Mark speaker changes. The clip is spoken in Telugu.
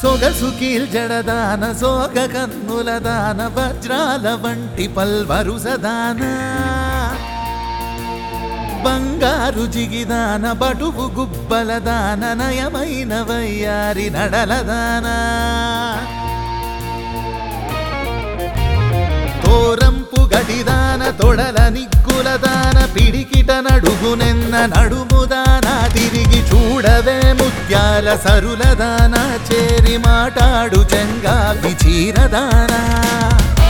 Speaker 1: సొగసు కీల్జడదాన సోగ కన్నుల దాన వజ్రాల వంటి పల్వరుసదాన బంగారు జిగిదాన బటువు గుబ్బల దాన నయమైన వయ్యారి నడలదానా తోరంపు గడిదాన తొడల నిగ్గులదాన పిడికిట నడుగునెన్న నడుముదాన తిరిగి చూడవే ముత్యాల సరులదాన చేరి మాటాడు చెంగావి చీరదానా